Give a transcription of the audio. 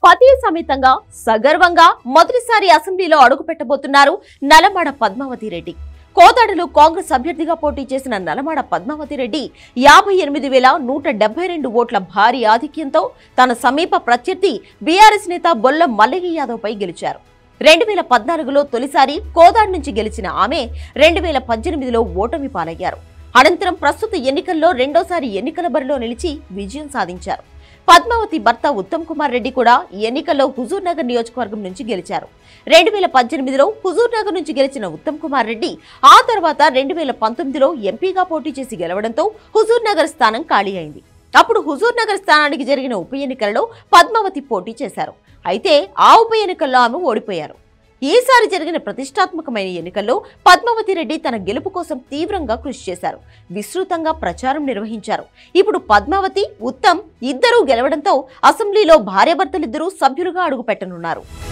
పతి సమేతంగా సగర్వంగా మొదటిసారి అసెంబ్లీలో అడుగుపెట్టబోతున్నారు నలమాడ పద్మావతి రెడ్డి కోదాడలో కాంగ్రెస్ అభ్యర్థిగా పోటీ చేసిన నలమాడ పద్మావతి రెడ్డి యాభై ఎనిమిది వేల నూట డెబ్బై రెండు ఓట్ల భారీ ఆధిక్యంతో తన సమీప ప్రత్యర్థి బీఆర్ఎస్ నేత బొల్ల మల్లయ్య యాదవ్ పై గెలిచారు రెండు వేల పద్నాలుగులో తొలిసారి కోదాడ్ నుంచి గెలిచిన ఆమె రెండు వేల పద్దెనిమిదిలో ఓటమి పాలయ్యారు అనంతరం ప్రస్తుత ఎన్నికల్లో రెండోసారి ఎన్నికల బరిలో నిలిచి విజయం సాధించారు పద్మావతి భర్త ఉత్తమ్ కుమార్ రెడ్డి కూడా ఈ ఎన్నికల్లో హుజూర్ నగర్ నియోజకవర్గం నుంచి గెలిచారు రెండు వేల పద్దెనిమిదిలో హుజూర్ నగర్ నుంచి గెలిచిన ఉత్తమ్ కుమార్ రెడ్డి ఆ తర్వాత రెండు వేల పంతొమ్మిదిలో ఎంపీగా పోటీ చేసి గెలవడంతో హుజూర్ నగర్ స్థానం ఖాళీ అయింది అప్పుడు హుజూర్ నగర్ స్థానానికి జరిగిన ఉప ఎన్నికలలో పద్మావతి పోటీ చేశారు అయితే ఆ ఉప ఎన్నికల్లో ఆమె ఓడిపోయారు ఈసారి జరిగిన ప్రతిష్టాత్మకమైన ఎన్నికల్లో పద్మావతి రెడ్డి తన గెలుపు కోసం తీవ్రంగా కృషి చేశారు విస్తృతంగా ప్రచారం నిర్వహించారు ఇప్పుడు పద్మావతి ఉత్తమ్ ఇద్దరూ గెలవడంతో అసెంబ్లీలో భార్యాభర్తలిద్దరూ సభ్యులుగా అడుగుపెట్టనున్నారు